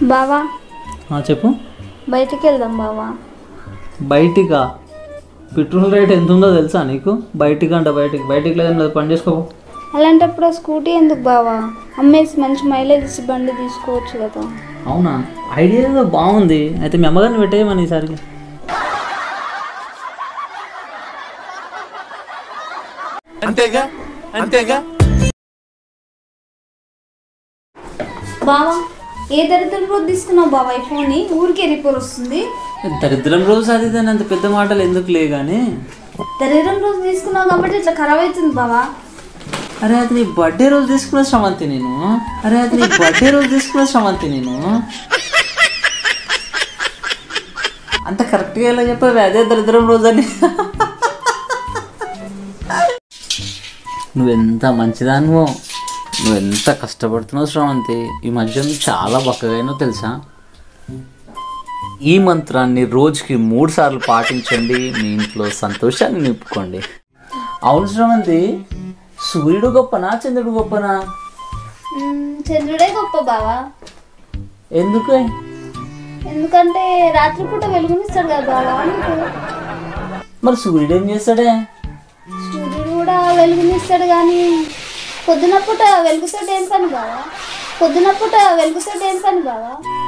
బావా ఆ, చెప్పు బయటికి వెళ్దాం బావా బయటికా పెట్రోల్ రేట్ ఎంత ఉందో తెలుసా నీకు బయటికి అంట బయటికి బయటికి లేదని లేదు పని చేసుకో అలాంటప్పుడు ఆ స్కూటీ ఎందుకు బావా అమ్మేసి మంచి మైలేజ్ ఇచ్చి బండి తీసుకోవచ్చు కదా అవునా ఐడియా ఏదో బాగుంది అయితే మీ అమ్మగారిని పెట్టేయమని ఈసారికి బావా ఏ దరిద్రం రోజు తీసుకున్నావు బావా ఈ ఫోన్ ఊరికే రిపేర్ వస్తుంది దరిద్రం రోజు అది ఇది అని అంత పెద్ద మాటలు ఎందుకు లే కానీ దరిద్రం రోజు తీసుకున్నావు కాబట్టి ఇట్లా ఖరాబ్ అవుతుంది బావా అరే అది నీ బర్త్డే రోజు తీసుకున్న శ్రవంతి నేను అరే అది నీ బర్త్డే రోజు తీసుకున్న శ్రవంతి నేను అంత కరెక్ట్గా ఎలా చెప్పావు అదే దరిద్రం రోజు అని నువ్వెంత మంచిదానివో నువ్వెంత కష్టపడుతున్నావు శ్రవంతి ఈ మధ్య నువ్వు చాలా బక్కగానో తెలుసా ఈ మంత్రాన్ని రోజుకి మూడు సార్లు పాటించండి మీ ఇంట్లో సంతోషాన్ని నింపుకోండి అవును శ్రవంతి సూర్యుడు గొప్పనా చంద్రుడు గొప్పనా మ్మ్, చంద్రుడే గొప్ప బావా ఎందుకు ఎందుకంటే రాత్రిపూట వెలుగునిస్తాడు కదా బావా నీకు మరి సూర్యుడు ఏం చేస్తాడే సూర్యుడు కూడా వెలుగునిస్తాడు కానీ పొద్దున పూట వెలుగుతాడు ఏం పని బావా పొద్దున పూట వెలుగుతాడు ఏం పని బావా